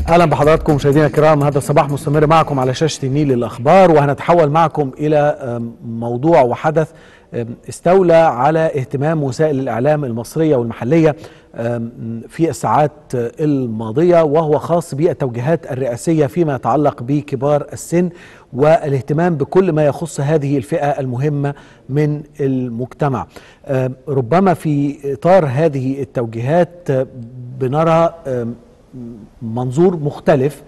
اهلا بحضراتكم مشاهدينا الكرام هذا الصباح مستمر معكم على شاشه النيل للاخبار وهنتحول معكم الى موضوع وحدث استولى على اهتمام وسائل الاعلام المصريه والمحليه في الساعات الماضيه وهو خاص بالتوجيهات الرئاسيه فيما يتعلق بكبار السن والاهتمام بكل ما يخص هذه الفئه المهمه من المجتمع. ربما في اطار هذه التوجيهات بنرى منظور مختلف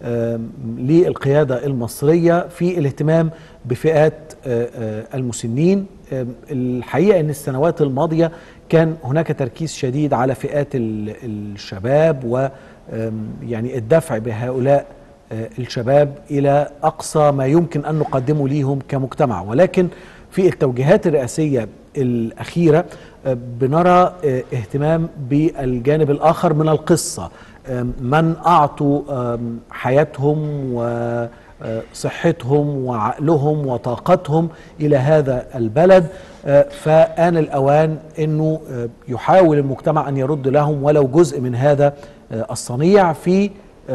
للقيادة المصرية في الاهتمام بفئات المسنين الحقيقة أن السنوات الماضية كان هناك تركيز شديد على فئات الشباب و يعني الدفع بهؤلاء الشباب إلى أقصى ما يمكن أن نقدمه ليهم كمجتمع ولكن في التوجيهات الرئاسية الأخيرة بنرى اهتمام بالجانب الآخر من القصة من أعطوا حياتهم وصحتهم وعقلهم وطاقتهم إلى هذا البلد فآن الأوان أنه يحاول المجتمع أن يرد لهم ولو جزء من هذا الصنيع في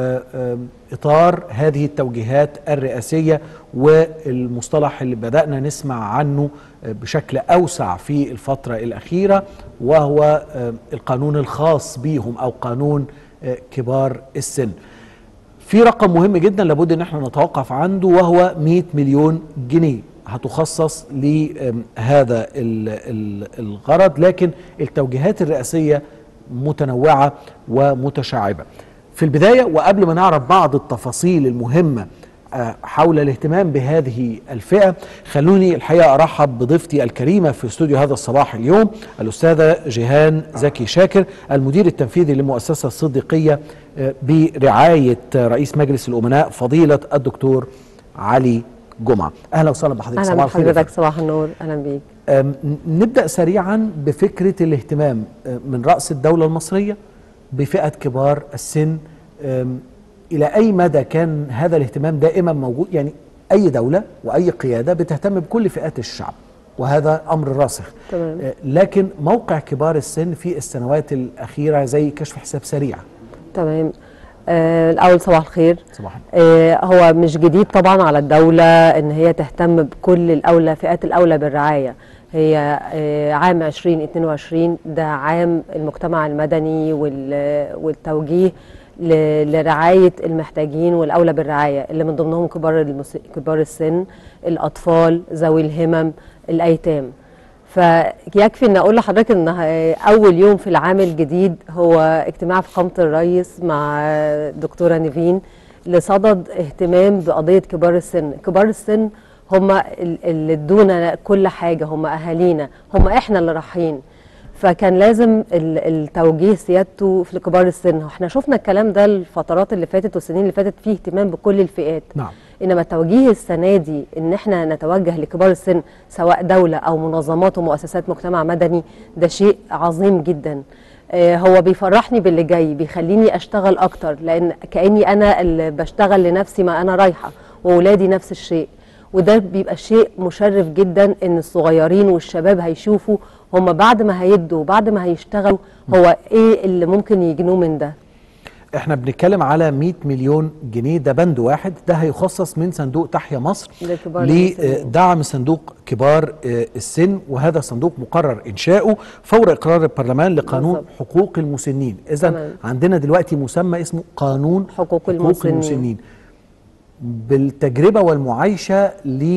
إطار هذه التوجيهات الرئاسية والمصطلح اللي بدأنا نسمع عنه بشكل أوسع في الفترة الأخيرة وهو القانون الخاص بهم أو قانون كبار السن في رقم مهم جدا لابد ان احنا نتوقف عنده وهو 100 مليون جنيه هتخصص لهذا الغرض لكن التوجيهات الرئاسية متنوعة ومتشعبة في البداية وقبل ما نعرف بعض التفاصيل المهمة حول الاهتمام بهذه الفئة خلوني الحقيقة أرحب بضيفتي الكريمة في استوديو هذا الصباح اليوم الأستاذة جيهان زكي شاكر المدير التنفيذي للمؤسسة الصديقية برعاية رئيس مجلس الأمناء فضيلة الدكتور علي جمعة أهلا وسهلا بحضرتك أهلا صباح الخير بحضرتك صباح النور أهلا بيك نبدأ سريعا بفكرة الاهتمام من رأس الدولة المصرية بفئة كبار السن الى اي مدى كان هذا الاهتمام دائما موجود يعني اي دوله واي قياده بتهتم بكل فئات الشعب وهذا امر راسخ تمام. لكن موقع كبار السن في السنوات الاخيره زي كشف حساب سريع تمام آه الاول صباح الخير صباح آه هو مش جديد طبعا على الدوله ان هي تهتم بكل الاولى فئات الاولى بالرعايه هي آه عام 2022 ده عام المجتمع المدني والتوجيه لرعايه المحتاجين والاولى بالرعايه اللي من ضمنهم كبار المس... كبار السن الاطفال ذوي الهمم الايتام فيكفي ان اقول لحضرتك ان اول يوم في العام الجديد هو اجتماع فخامه الرئيس مع دكتوره نيفين لصدد اهتمام بقضيه كبار السن كبار السن هم اللي ادونا كل حاجه هم اهالينا هم احنا اللي رايحين فكان لازم التوجيه سيادته في كبار السن احنا شفنا الكلام ده الفترات اللي فاتت والسنين اللي فاتت فيه اهتمام بكل الفئات نعم انما التوجيه السنه دي ان احنا نتوجه لكبار السن سواء دوله او منظمات ومؤسسات مجتمع مدني ده شيء عظيم جدا آه هو بيفرحني باللي جاي بيخليني اشتغل اكتر لان كاني انا اللي بشتغل لنفسي ما انا رايحه واولادي نفس الشيء وده بيبقى شيء مشرف جدا ان الصغيرين والشباب هيشوفوا هم بعد ما هيدوا وبعد ما هيشتغلوا هو ايه اللي ممكن يجنوه من ده احنا بنتكلم على 100 مليون جنيه ده بند واحد ده هيخصص من صندوق تحيا مصر لدعم صندوق كبار السن وهذا صندوق مقرر انشاؤه فور اقرار البرلمان لقانون بالزبط. حقوق المسنين اذا عندنا دلوقتي مسمى اسمه قانون حقوق, حقوق المسنين, المسنين. بالتجربه والمعايشه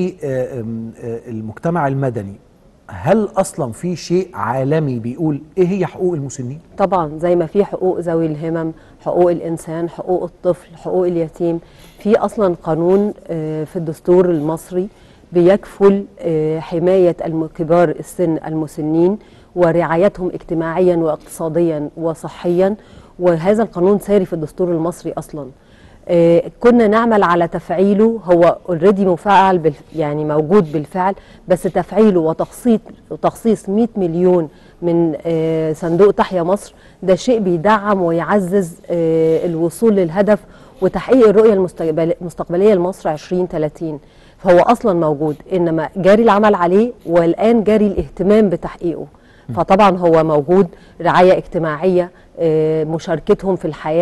للمجتمع المدني هل اصلا في شيء عالمي بيقول ايه هي حقوق المسنين طبعا زي ما في حقوق ذوي الهمم حقوق الانسان حقوق الطفل حقوق اليتيم في اصلا قانون في الدستور المصري بيكفل حمايه كبار السن المسنين ورعايتهم اجتماعيا واقتصاديا وصحيا وهذا القانون ساري في الدستور المصري اصلا آه كنا نعمل على تفعيله هو اوريدي مفعل بالف يعني موجود بالفعل بس تفعيله وتخصيص وتخصيص 100 مليون من آه صندوق تحيا مصر ده شيء بيدعم ويعزز آه الوصول للهدف وتحقيق الرؤيه المستقبل المستقبليه لمصر 2030 فهو اصلا موجود انما جاري العمل عليه والان جاري الاهتمام بتحقيقه فطبعا هو موجود رعايه اجتماعيه مشاركتهم في الحياه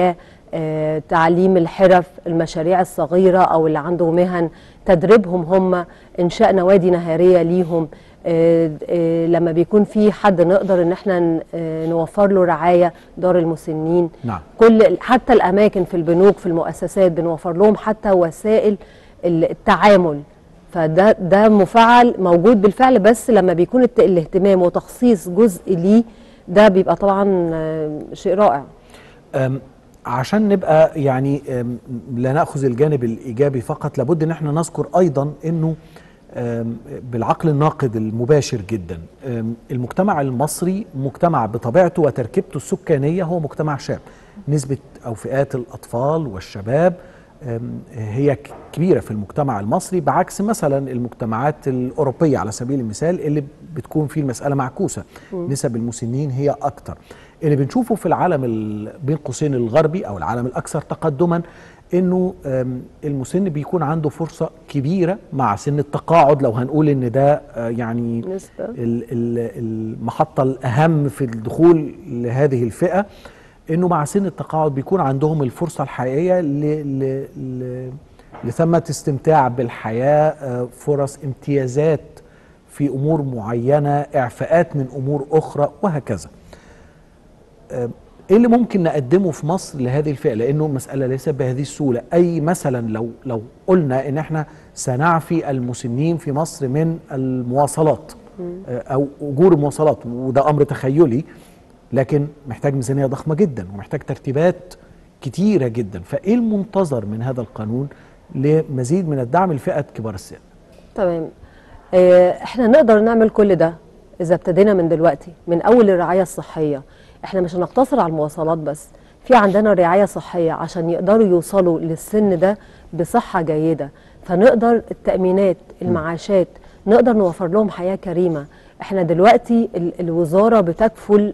آه، تعليم الحرف المشاريع الصغيرة أو اللي عنده مهن تدريبهم هم إنشاء نوادي نهارية ليهم آه، آه، لما بيكون في حد نقدر ان احنا ن- آه، نوفر له رعايه دار المسنين نعم. كل حتى الاماكن في البنوك في المؤسسات بنوفر لهم حتى وسائل ال- التعامل فده ده مفعل موجود بالفعل بس لما بيكون الت- الاهتمام وتخصيص جزء ليه ده بيبقى طبعا آه، شيء رائع أم، عشان نبقى يعني أم، لا ناخذ الجانب الايجابي فقط لابد ان احنا نذكر ايضا انه أم، بالعقل الناقد المباشر جدا أم، المجتمع المصري مجتمع بطبيعته وتركيبته السكانيه هو مجتمع شاب نسبه او فئات الاطفال والشباب أم، هي ك- كبيره في المجتمع المصري بعكس مثلا المجتمعات الاوروبيه على سبيل المثال اللي بتكون فيه المساله معكوسه نسب المسنين هي اكتر اللي بنشوفه في العالم ال- بين قوسين الغربي او العالم الاكثر تقدما انه أم، المسن بيكون عنده فرصه كبيره مع سن التقاعد لو هنقول ان ده آه، يعني نسبة. ال- ال- المحطه الاهم في الدخول لهذه الفئه انه مع سن التقاعد بيكون عندهم الفرصه الحقيقيه ل ل ل لثمه استمتاع بالحياه آه، فرص امتيازات في امور معينه اعفاءات من امور اخرى وهكذا آه، ايه اللي ممكن نقدمه في مصر لهذه الفئه لانه المساله ليست بهذه السهوله اي مثلا لو لو قلنا ان احنا سنعفي المسنين في مصر من المواصلات آه، او اجور المواصلات وده امر تخيلي لكن محتاج ميزانيه ضخمه جدا ومحتاج ترتيبات كتيره جدا فايه المنتظر من هذا القانون لمزيد من الدعم لفئه كبار السن تمام آه، احنا نقدر نعمل كل ده اذا ابتدينا من دلوقتي من اول الرعايه الصحيه احنا مش هنقتصر على المواصلات بس في عندنا رعايه صحيه عشان يقدروا يوصلوا للسن ده بصحه جيده فنقدر التامينات المعاشات نقدر نوفر لهم حياه كريمه احنا دلوقتي ال- الوزاره بتكفل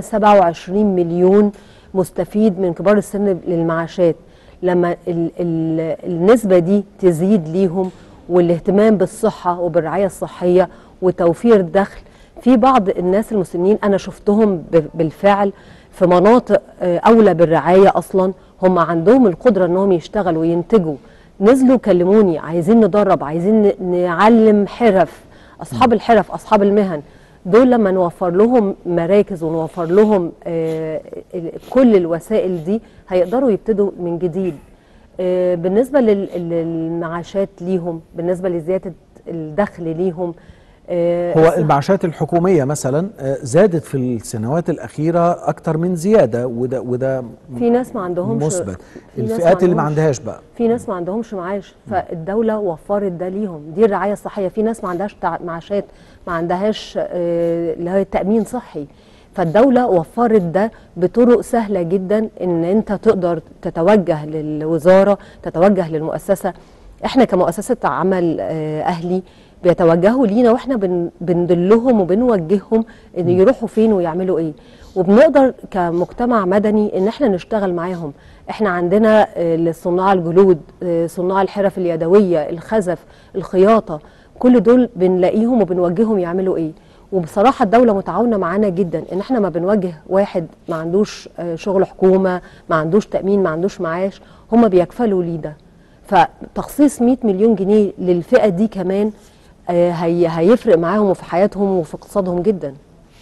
127 مليون مستفيد من كبار السن للمعاشات لما ال ال النسبة دي تزيد ليهم والاهتمام بالصحة وبالرعاية الصحية وتوفير دخل في بعض الناس المسنين أنا شفتهم ب- بالفعل في مناطق آه، أولى بالرعاية أصلا هم عندهم القدرة أنهم يشتغلوا وينتجوا نزلوا كلموني عايزين ندرب عايزين ن- نعلم حرف أصحاب الحرف أصحاب المهن دول لما نوفر لهم مراكز ونوفر لهم آه، ال- كل الوسائل دي هيقدروا يبتدوا من جديد آه، بالنسبة لل- للمعاشات ليهم بالنسبة لزيادة الدخل ليهم آه، هو الصح- المعاشات الحكوميه مثلا آه، زادت في السنوات الاخيره اكتر من زياده وده وده في ناس ما عندهمش مثبت في ناس الفئات اللي ما عندهمش- عندهاش بقى في ناس ما عندهمش معاش فالدولة وفرت ده ليهم دي الرعاية الصحية في ناس ما عندهاش تع- معاشات ما عندهاش آه، اللي هو تأمين صحي فالدولة وفرت ده بطرق سهلة جدا ان انت تقدر تتوجه للوزارة تتوجه للمؤسسة احنا كمؤسسة عمل آه، اهلي بيتوجهوا لينا واحنا بن- بندلهم وبنوجههم ان يروحوا فين ويعملوا ايه وبنقدر كمجتمع مدني ان احنا نشتغل معاهم احنا عندنا آه، صناع الجلود آه، صناع الحرف اليدويه الخزف الخياطه كل دول بنلاقيهم وبنوجههم يعملوا ايه وبصراحه الدوله متعاونه معانا جدا ان احنا ما بنوجه واحد ما عندوش آه، شغل حكومه ما عندوش تامين ما عندوش معاش هم بيكفلوا ليه ده فتخصيص 100 مليون جنيه للفئه دي كمان آه، هي هيفرق معاهم وفي حياتهم وفي اقتصادهم جدا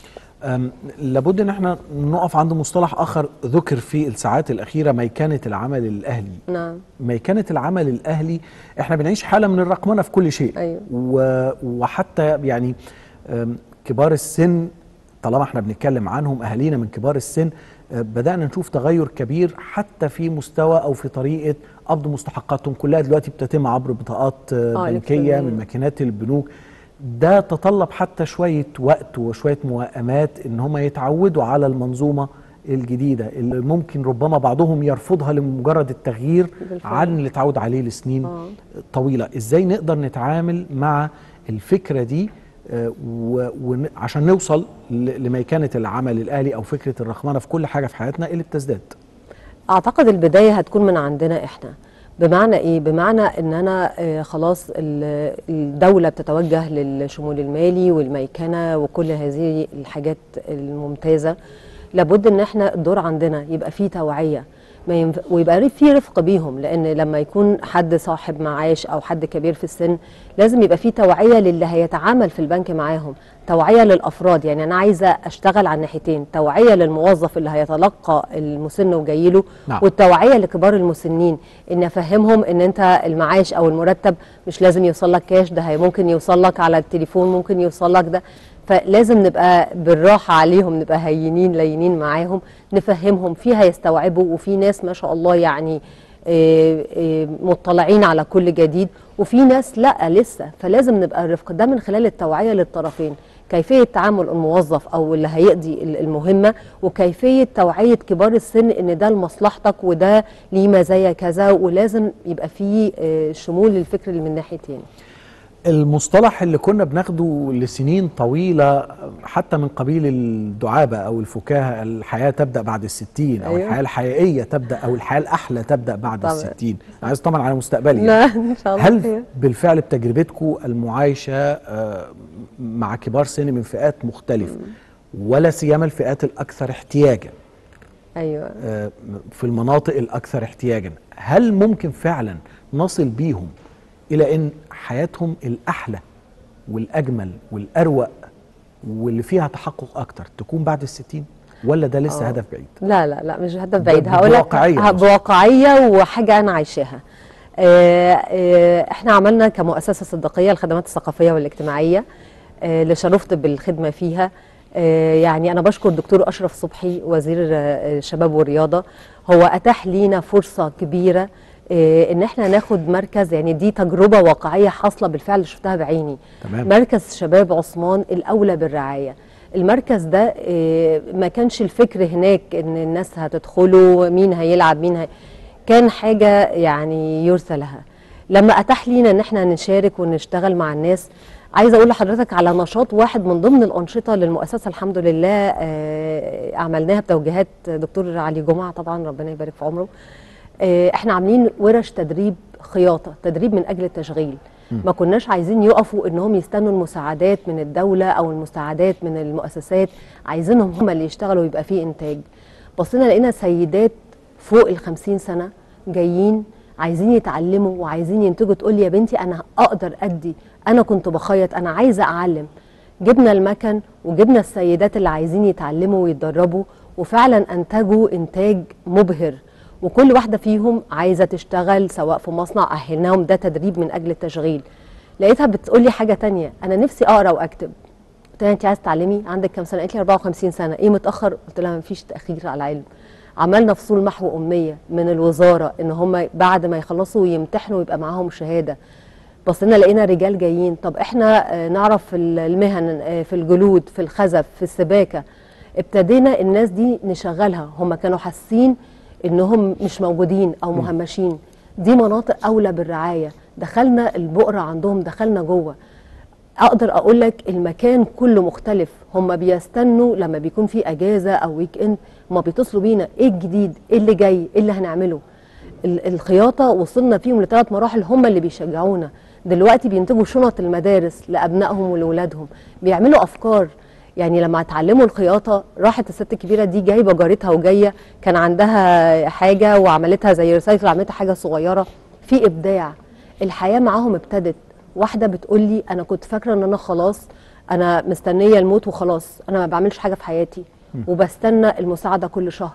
أم، لابد ان احنا نقف عند مصطلح اخر ذكر في الساعات الاخيره ميكنه العمل الاهلي نعم ميكنه العمل الاهلي احنا بنعيش حاله من الرقمنه في كل شيء أيوة. و... وحتى يعني أم، كبار السن طالما احنا بنتكلم عنهم اهالينا من كبار السن أه، بدانا نشوف تغير كبير حتى في مستوى او في طريقه قبض مستحقاتهم كلها دلوقتي بتتم عبر بطاقات أه، آه، بنكيه إلكترونية. من ماكينات البنوك ده تطلب حتى شويه وقت وشويه موائمات ان هم يتعودوا على المنظومه الجديده اللي ممكن ربما بعضهم يرفضها لمجرد التغيير بالفعل. عن اللي اتعود عليه لسنين آه. طويله ازاي نقدر نتعامل مع الفكره دي آه، و- ون- عشان نوصل ل- لميكنه العمل الاهلي او فكره الرقمنه في كل حاجه في حياتنا اللي بتزداد اعتقد البدايه هتكون من عندنا احنا بمعنى ايه بمعنى ان انا آه، خلاص ال- الدوله بتتوجه للشمول المالي والميكنه وكل هذه الحاجات الممتازه لابد ان احنا الدور عندنا يبقى فيه توعيه ما ينف... ويبقى في رفق بيهم لان لما يكون حد صاحب معاش او حد كبير في السن لازم يبقى في توعيه للي هيتعامل في البنك معاهم توعيه للافراد يعني انا عايزه اشتغل على الناحيتين توعيه للموظف اللي هيتلقى المسن وجاي له نعم. والتوعيه لكبار المسنين ان افهمهم ان انت المعاش او المرتب مش لازم يوصل لك كاش ده هي ممكن يوصل لك على التليفون ممكن يوصل لك ده فلازم نبقى بالراحه عليهم نبقى هينين لينين معاهم نفهمهم في هيستوعبوا وفي ناس ما شاء الله يعني آه، آه، مطلعين على كل جديد وفي ناس لا لسه فلازم نبقى الرفق ده من خلال التوعيه للطرفين كيفيه تعامل الموظف او اللي هيقضي ال- المهمه وكيفيه توعيه كبار السن ان ده لمصلحتك وده ليه مزايا كذا ولازم يبقى فيه آه، شمول للفكر اللي من ناحيتين المصطلح اللي كنا بناخده لسنين طويلة حتى من قبيل الدعابة أو الفكاهة الحياة تبدأ بعد الستين أو أيوة. الحياة الحقيقية تبدأ أو الحياة الأحلى تبدأ بعد طبعا. الستين عايز طبعا على مستقبلي لا ان شاء الله هل خير. بالفعل بتجربتكم المعايشة آه، مع كبار سن من فئات مختلفة ولا سيما الفئات الأكثر احتياجا ايوه آه، في المناطق الأكثر احتياجا هل ممكن فعلا نصل بيهم إلى أن حياتهم الأحلى والأجمل والأروق واللي فيها تحقق أكتر تكون بعد الستين ولا ده لسه آه. هدف بعيد لا لا لا مش هدف ب- بعيد هقول لك بواقعية ه- قصدي. بواقعيه وحاجه انا عايشاها آه، آه، احنا عملنا كمؤسسه صداقيه الخدمات الثقافيه والاجتماعيه آه، اللي شرفت بالخدمه فيها آه، يعني انا بشكر الدكتور اشرف صبحي وزير آه، الشباب والرياضه هو اتاح لينا فرصه كبيره آه، ان احنا ناخد مركز يعني دي تجربه واقعيه حاصله بالفعل شفتها بعيني تمام. مركز شباب عثمان الاولى بالرعايه المركز ده آه، ما كانش الفكر هناك ان الناس هتدخله مين هيلعب مين هي... كان حاجه يعني يرثى لها لما اتاح لينا ان احنا نشارك ونشتغل مع الناس عايزه اقول لحضرتك على نشاط واحد من ضمن الانشطه للمؤسسه الحمد لله آه، عملناها بتوجيهات دكتور علي جمعه طبعا ربنا يبارك في عمره آه، احنا عاملين ورش تدريب خياطه تدريب من اجل التشغيل ما كناش عايزين يقفوا انهم يستنوا المساعدات من الدوله او المساعدات من المؤسسات عايزينهم هم اللي يشتغلوا ويبقى فيه انتاج بصينا لقينا سيدات فوق ال 50 سنه جايين عايزين يتعلموا وعايزين ينتجوا تقول لي يا بنتي انا اقدر ادي انا كنت بخيط انا عايزه اعلم جبنا المكن وجبنا السيدات اللي عايزين يتعلموا ويتدربوا وفعلا انتجوا انتاج مبهر وكل واحده فيهم عايزه تشتغل سواء في مصنع اهلناهم ده تدريب من اجل التشغيل لقيتها بتقول لي حاجه تانية انا نفسي اقرا واكتب قلت لها انت عايزه تعلمي عندك كام سنه قالت لي 54 سنه ايه متاخر قلت لها مفيش تاخير على العلم عملنا فصول محو اميه من الوزاره ان هم بعد ما يخلصوا يمتحنوا يبقى معاهم شهاده بصينا لقينا رجال جايين طب احنا آه، نعرف ال- المهن آه، في الجلود في الخزف في السباكه ابتدينا الناس دي نشغلها هم كانوا حاسين انهم مش موجودين او مهمشين دي مناطق اولى بالرعايه دخلنا البؤره عندهم دخلنا جوه اقدر اقول لك المكان كله مختلف هم بيستنوا لما بيكون في اجازه او ويك اند هم بيتصلوا بينا ايه الجديد ايه اللي جاي ايه اللي هنعمله ال- الخياطه وصلنا فيهم لثلاث مراحل هم اللي بيشجعونا دلوقتي بينتجوا شنط المدارس لابنائهم ولولادهم بيعملوا افكار يعني لما اتعلموا الخياطه راحت الست الكبيره دي جايبه جارتها وجايه كان عندها حاجه وعملتها زي ريسايكل عملتها حاجه صغيره في ابداع الحياه معاهم ابتدت واحده بتقول لي انا كنت فاكره ان انا خلاص انا مستنيه الموت وخلاص انا ما بعملش حاجه في حياتي وبستنى المساعده كل شهر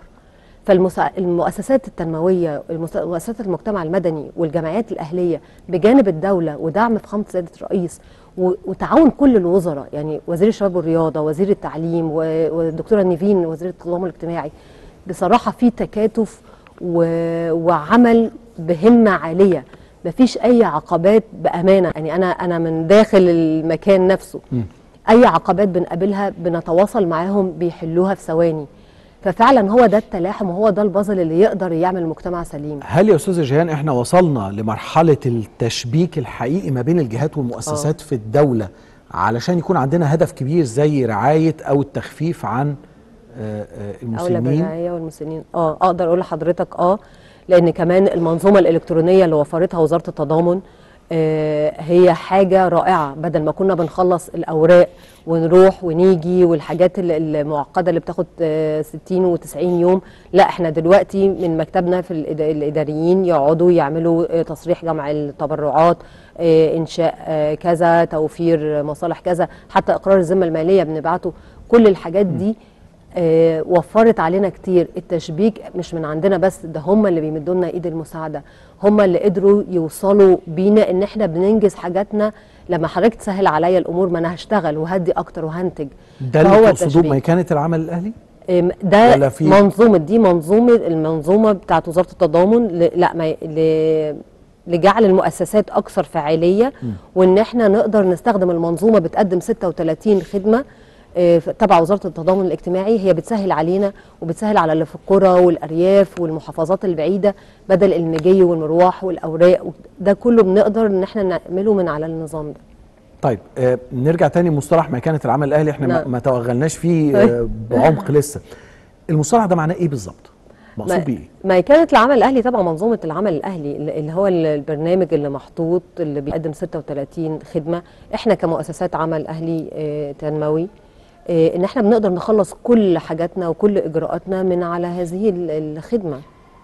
فالمؤسسات التنمويه المس- مؤسسات المجتمع المدني والجمعيات الاهليه بجانب الدوله ودعم فخامه سياده الرئيس و- وتعاون كل الوزراء يعني وزير الشباب والرياضه وزير التعليم و- والدكتوره نيفين وزيره التضامن الاجتماعي بصراحه في تكاتف و- وعمل بهمه عاليه مفيش اي عقبات بامانه يعني انا انا من داخل المكان نفسه اي عقبات بنقابلها بنتواصل معاهم بيحلوها في ثواني ففعلا هو ده التلاحم وهو ده البازل اللي يقدر يعمل مجتمع سليم هل يا استاذ جيهان احنا وصلنا لمرحله التشبيك الحقيقي ما بين الجهات والمؤسسات في الدوله علشان يكون عندنا هدف كبير زي رعايه او التخفيف عن آه، آه، اولى المسنين بالرعايه والمسنين اه اقدر اقول لحضرتك اه لان كمان المنظومه الالكترونيه اللي وفرتها وزاره التضامن آه، هي حاجة رائعة بدل ما كنا بنخلص الأوراق ونروح ونيجي والحاجات ال- المعقدة اللي بتاخد آه، 60 و90 يوم لا احنا دلوقتي من مكتبنا في الإد- الإداريين يقعدوا يعملوا آه، تصريح جمع التبرعات آه، إنشاء آه، كذا توفير مصالح كذا حتى إقرار الذمة المالية بنبعته كل الحاجات دي آه، وفرت علينا كتير التشبيك مش من عندنا بس ده هم اللي بيمدوا لنا ايد المساعده هم اللي قدروا يوصلوا بينا ان احنا بننجز حاجاتنا لما حضرتك تسهل عليا الامور ما انا هشتغل وهدي اكتر وهنتج ده اللي فهو تقصدوه التشبيك. ميكنه العمل الاهلي أم، ده ولا في- منظومه دي منظومه المنظومه بتاعت وزاره التضامن ل... لا ما ي- ل... لجعل المؤسسات اكثر فاعليه وان احنا نقدر نستخدم المنظومه بتقدم 36 خدمه آه، ف- تبع وزاره التضامن الاجتماعي هي بتسهل علينا وبتسهل على اللي في القرى والارياف والمحافظات البعيده بدل المجي والمروح والاوراق ده كله بنقدر ان احنا نعمله من على النظام ده طيب آه نرجع تاني مصطلح مكانه العمل الاهلي احنا ما, نعم. ما توغلناش فيه آه بعمق لسه المصطلح ده معناه ايه بالظبط مقصود بيه إيه؟ ما كانت العمل الاهلي طبعا منظومه العمل الاهلي اللي هو البرنامج اللي محطوط اللي بيقدم 36 خدمه احنا كمؤسسات عمل اهلي آه، تنموي آه، ان احنا بنقدر نخلص كل حاجاتنا وكل اجراءاتنا من على هذه ال- الخدمه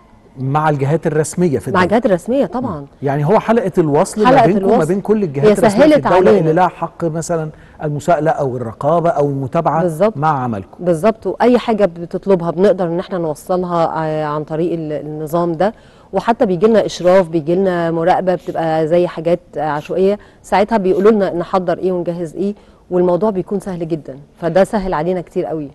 مع الجهات الرسميه في مع الدوله الجهات الرسميه طبعا يعني هو حلقه الوصل حلقة ما بينكم وما الوصل. بين كل هي الجهات الرسميه في سهلت الدوله علينا. اللي لها حق مثلا المساءله او الرقابه او المتابعه بالظبط. مع عملكم بالظبط واي حاجه بتطلبها بنقدر ان احنا نوصلها ع- عن طريق ال- النظام ده وحتى بيجي لنا اشراف بيجي لنا مراقبه بتبقى زي حاجات عشوائيه ساعتها بيقولوا لنا نحضر ايه ونجهز ايه والموضوع بيكون سهل جدا فده سهل علينا كتير قوي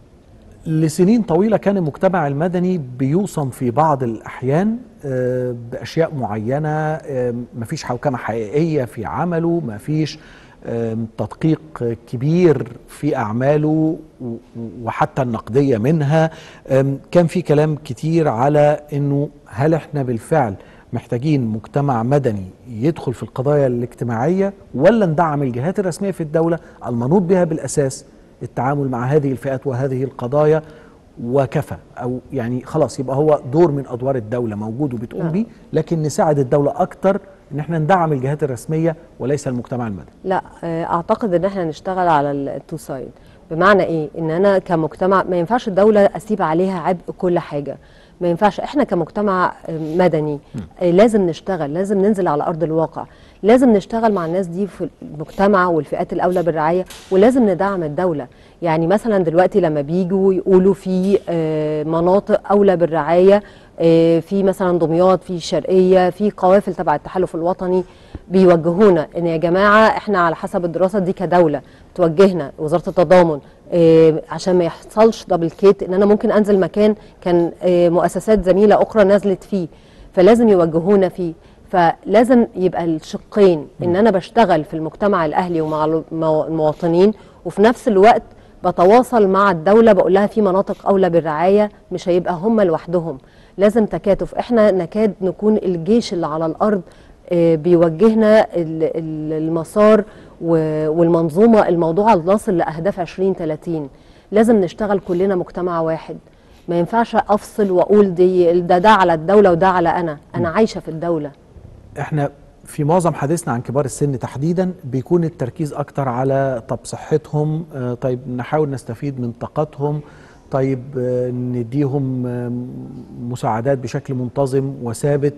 لسنين طويلة كان المجتمع المدني بيوصم في بعض الأحيان آه، بأشياء معينة آه، مفيش حوكمة حقيقية في عمله مفيش آه، تدقيق كبير في أعماله و- وحتى النقدية منها آم، كان في كلام كتير على أنه هل احنا بالفعل محتاجين مجتمع مدني يدخل في القضايا الاجتماعية ولا ندعم الجهات الرسمية في الدولة المنوط بها بالأساس التعامل مع هذه الفئات وهذه القضايا وكفى او يعني خلاص يبقى هو دور من ادوار الدوله موجود وبتقوم نعم. بيه لكن نساعد الدوله اكتر ان احنا ندعم الجهات الرسميه وليس المجتمع المدني لا آه، اعتقد ان احنا نشتغل على التو سايد بمعنى ايه ان انا كمجتمع ما ينفعش الدوله اسيب عليها عبء كل حاجه ما ينفعش احنا كمجتمع آه، مدني آه، لازم نشتغل لازم ننزل على ارض الواقع لازم نشتغل مع الناس دي في المجتمع والفئات الاولى بالرعايه ولازم ندعم الدوله يعني مثلا دلوقتي لما بيجوا يقولوا في آه، مناطق اولى بالرعايه آه، في مثلا دمياط في الشرقيه في قوافل تبع التحالف الوطني بيوجهونا ان يا جماعه احنا على حسب الدراسه دي كدوله توجهنا وزاره التضامن آه، عشان ما يحصلش دبل كيت ان انا ممكن انزل مكان كان آه، مؤسسات زميله اخرى نزلت فيه فلازم يوجهونا فيه فلازم يبقى الشقين ان انا بشتغل في المجتمع الاهلي ومع المو- المواطنين وفي نفس الوقت بتواصل مع الدوله بقول لها في مناطق اولى بالرعايه مش هيبقى هم لوحدهم لازم تكاتف احنا نكاد نكون الجيش اللي على الارض آه، بيوجهنا ال- ال- المسار و- والمنظومه الموضوع نصل لاهداف 2030 لازم نشتغل كلنا مجتمع واحد ما ينفعش افصل واقول دي ده ده على الدوله وده على انا انا عايشه في الدوله احنا في معظم حديثنا عن كبار السن تحديدا بيكون التركيز اكتر على طب صحتهم آه، طيب نحاول نستفيد من طاقتهم طيب آه، نديهم آه، مساعدات بشكل منتظم وثابت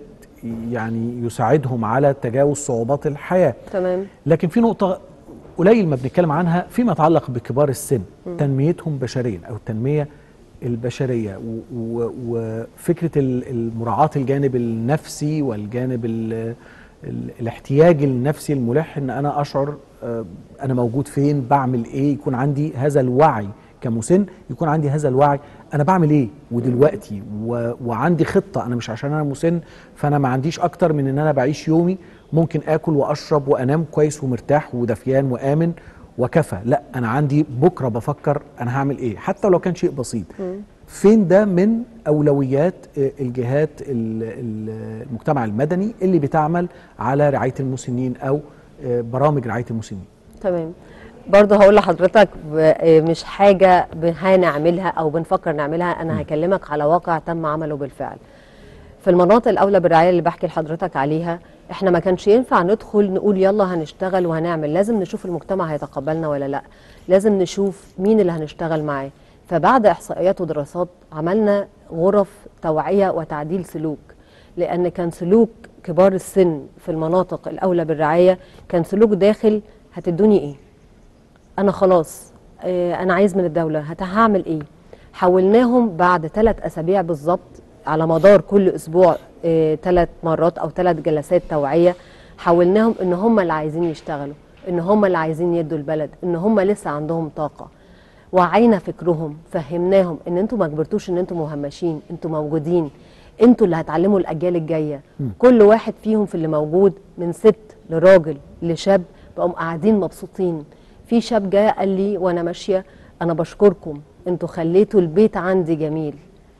يعني يساعدهم على تجاوز صعوبات الحياه تمام لكن في نقطة قليل ما بنتكلم عنها فيما يتعلق بكبار السن تنميتهم بشريا أو التنمية البشرية و- و- وفكرة ال- المراعاة الجانب النفسي والجانب ال ال الاحتياج النفسي الملح ان انا اشعر آه، انا موجود فين بعمل ايه يكون عندي هذا الوعي كمسن يكون عندي هذا الوعي انا بعمل ايه ودلوقتي و... وعندي خطه انا مش عشان انا مسن فانا ما عنديش اكتر من ان انا بعيش يومي ممكن اكل واشرب وانام كويس ومرتاح ودفيان وامن وكفى لا انا عندي بكره بفكر انا هعمل ايه حتى لو كان شيء بسيط فين ده من اولويات آه، الجهات ال- ال- المجتمع المدني اللي بتعمل على رعايه المسنين او آه، برامج رعايه المسنين تمام برضه هقول لحضرتك ب- آه، مش حاجه ب- هنعملها او بنفكر نعملها انا هكلمك على واقع تم عمله بالفعل في المناطق الاولى بالرعايه اللي بحكي لحضرتك عليها احنا ما كانش ينفع ندخل نقول يلا هنشتغل وهنعمل لازم نشوف المجتمع هيتقبلنا ولا لا لازم نشوف مين اللي هنشتغل معاه فبعد احصائيات ودراسات عملنا غرف توعيه وتعديل سلوك لان كان سلوك كبار السن في المناطق الاولى بالرعايه كان سلوك داخل هتدوني ايه انا خلاص آه، انا عايز من الدوله هت- هعمل ايه حولناهم بعد ثلاث اسابيع بالظبط على مدار كل اسبوع ثلاث مرات او ثلاث جلسات توعيه حولناهم ان هم اللي عايزين يشتغلوا ان هم اللي عايزين يدوا البلد ان هم لسه عندهم طاقه وعينا فكرهم فهمناهم ان انتوا ما كبرتوش ان انتوا مهمشين انتوا موجودين انتوا اللي هتعلموا الاجيال الجايه كل واحد فيهم في اللي موجود من ست لراجل لشاب بقوا قاعدين مبسوطين في شاب جاي قال لي وانا ماشيه انا بشكركم انتوا خليتوا البيت عندي جميل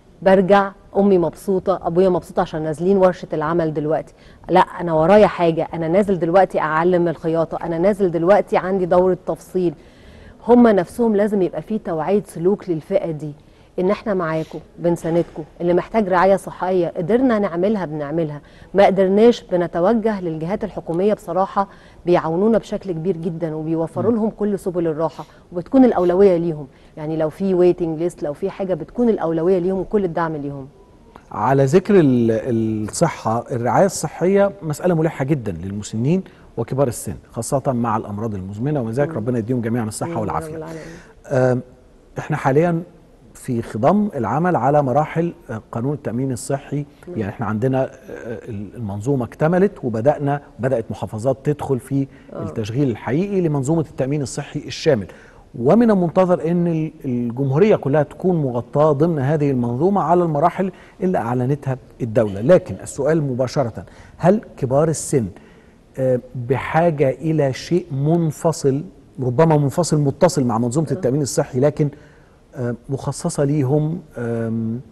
برجع امي مبسوطه ابويا مبسوط عشان نازلين ورشه العمل دلوقتي لا انا ورايا حاجه انا نازل دلوقتي اعلم الخياطه انا نازل دلوقتي عندي دوره تفصيل هم نفسهم لازم يبقى في توعيه سلوك للفئه دي ان احنا معاكم بنساندكم اللي محتاج رعايه صحيه قدرنا نعملها بنعملها ما قدرناش بنتوجه للجهات الحكوميه بصراحه بيعاونونا بشكل كبير جدا وبيوفروا لهم كل سبل الراحه وبتكون الاولويه ليهم يعني لو في ويتنج ليست لو في حاجه بتكون الاولويه ليهم وكل الدعم ليهم على ذكر ال- الصحة الرعاية الصحية مسألة ملحة جدا للمسنين وكبار السن خاصة مع الأمراض المزمنة وذلك ربنا يديهم جميعا الصحة آمين يا رب والعافية العالمين. آم، احنا حاليا في خضم العمل على مراحل آه، قانون التأمين الصحي يعني احنا عندنا آه، المنظومة اكتملت وبدأنا بدأت محافظات تدخل في التشغيل الحقيقي لمنظومة التأمين الصحي الشامل ومن المنتظر ان ال- الجمهورية كلها تكون مغطاة ضمن هذه المنظومة على المراحل اللي أعلنتها الدولة لكن السؤال مباشرة هل كبار السن آه، بحاجة إلى شيء منفصل ربما منفصل متصل مع منظومة التأمين الصحي لكن آه، مخصصة ليهم آم،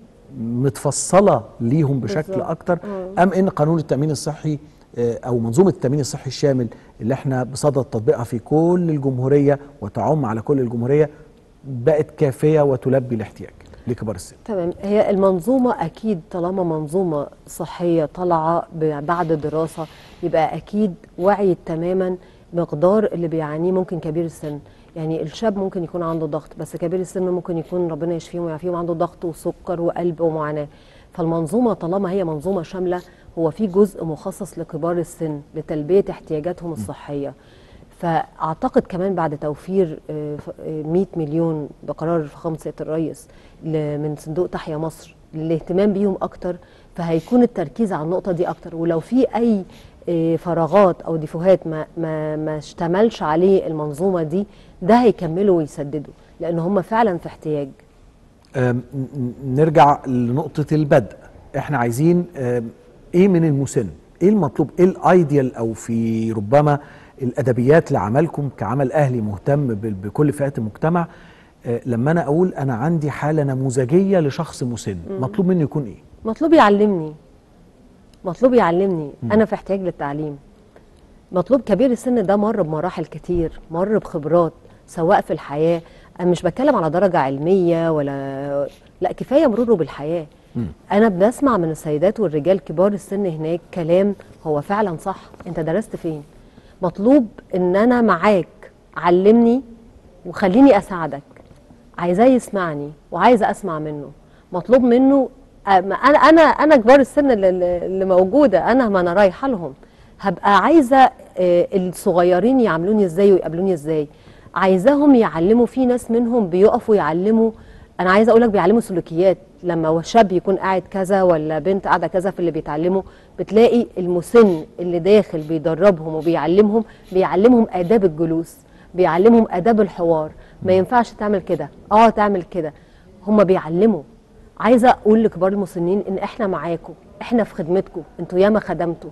متفصلة ليهم بشكل بالظبط. أكتر أم إن قانون التأمين الصحي آه، أو منظومة التأمين الصحي الشامل اللي احنا بصدد تطبيقها في كل الجمهورية وتعم على كل الجمهورية بقت كافية وتلبي الاحتياج لكبار السن تمام هي المنظومة أكيد طالما منظومة صحية طالعة ب- بعد دراسة يبقى أكيد وعي تماما مقدار اللي بيعانيه ممكن كبير السن يعني الشاب ممكن يكون عنده ضغط بس كبير السن ممكن يكون ربنا يشفيهم ويعافيهم عنده ضغط وسكر وقلب ومعاناة فالمنظومة طالما هي منظومة شاملة هو في جزء مخصص لكبار السن لتلبية احتياجاتهم الصحية فاعتقد كمان بعد توفير آه، ف- آه، 100 مليون بقرار فخامه سياده الرئيس ل- من صندوق تحيا مصر للاهتمام بيهم اكتر فهيكون التركيز على النقطه دي اكتر ولو في اي آه، فراغات او ديفوهات ما ما ما اشتملش عليه المنظومه دي ده هيكملوا ويسددوا لان هم فعلا في احتياج آم، ن- ن- نرجع لنقطة البدء احنا عايزين آم، ايه من المسن ايه المطلوب ايه الايديال او في ربما الادبيات لعملكم كعمل اهلي مهتم بال- بكل فئات المجتمع آه، لما انا اقول انا عندي حالة نموذجية لشخص مسن مطلوب مني يكون ايه مطلوب يعلمني مطلوب يعلمني انا في احتياج للتعليم مطلوب كبير السن ده مر بمراحل كتير مر بخبرات سواء في الحياه انا مش بتكلم على درجه علميه ولا لا كفايه مروره بالحياه انا بسمع من السيدات والرجال كبار السن هناك كلام هو فعلا صح انت درست فين مطلوب ان انا معاك علمني وخليني اساعدك عايزاه يسمعني وعايزه اسمع منه مطلوب منه أ- ما انا انا انا كبار السن اللي, اللي موجوده انا ما انا رايحه لهم هبقى عايزه آه، الصغيرين يعاملوني ازاي ويقابلوني ازاي عايزاهم يعلموا في ناس منهم بيقفوا يعلموا انا عايزه اقول لك بيعلموا سلوكيات لما هو شاب يكون قاعد كذا ولا بنت قاعده كذا في اللي بيتعلموا بتلاقي المسن اللي داخل بيدربهم وبيعلمهم بيعلمهم آداب الجلوس بيعلمهم آداب الحوار ما ينفعش تعمل كده اه تعمل كده هم بيعلموا عايزه اقول لكبار المسنين ان احنا معاكم احنا في خدمتكم انتوا ياما خدمتوا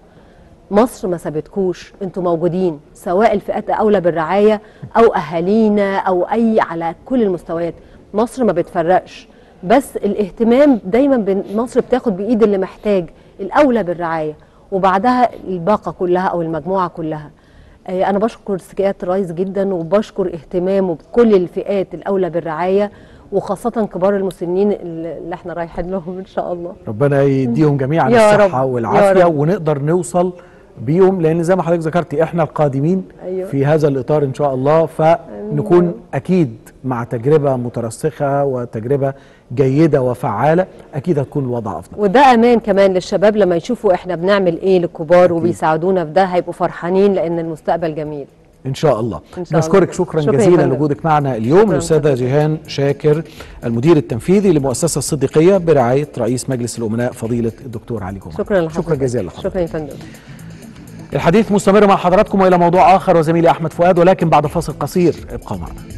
مصر ما سابتكوش انتوا موجودين سواء الفئات اولى بالرعايه او اهالينا او اي على كل المستويات مصر ما بتفرقش بس الاهتمام دايما بن- مصر بتاخد بايد اللي محتاج الاولى بالرعايه وبعدها الباقه كلها او المجموعه كلها آه، انا بشكر سكيات الرئيس جدا وبشكر اهتمامه بكل الفئات الاولى بالرعايه وخاصه كبار المسنين اللي اللي احنا رايحين لهم ان شاء الله ربنا يديهم جميعا يا الصحة رب، والعافية يا رب. ونقدر نوصل بيهم لان زي ما حضرتك ذكرتي احنا القادمين أيوة. في هذا الاطار ان شاء الله فنكون اكيد مع تجربه مترسخه وتجربه جيده وفعاله اكيد هتكون الوضع افضل وده امان كمان للشباب لما يشوفوا احنا بنعمل ايه للكبار وبيساعدونا في ده هيبقوا فرحانين لان المستقبل جميل ان شاء الله إن شاء نشكرك الله. شكرا, شكراً يا جزيلا فندم. لوجودك معنا اليوم شكراً الاستاذه فندم. جيهان شاكر المدير التنفيذي لمؤسسه الصديقيه برعايه رئيس مجلس الامناء فضيله الدكتور علي جمعه شكرا لحضرتك شكرا جزيلا لحضرتك شكرا يا فندم الحديث مستمر مع حضراتكم والى موضوع اخر وزميلي احمد فؤاد ولكن بعد فاصل قصير ابقوا معنا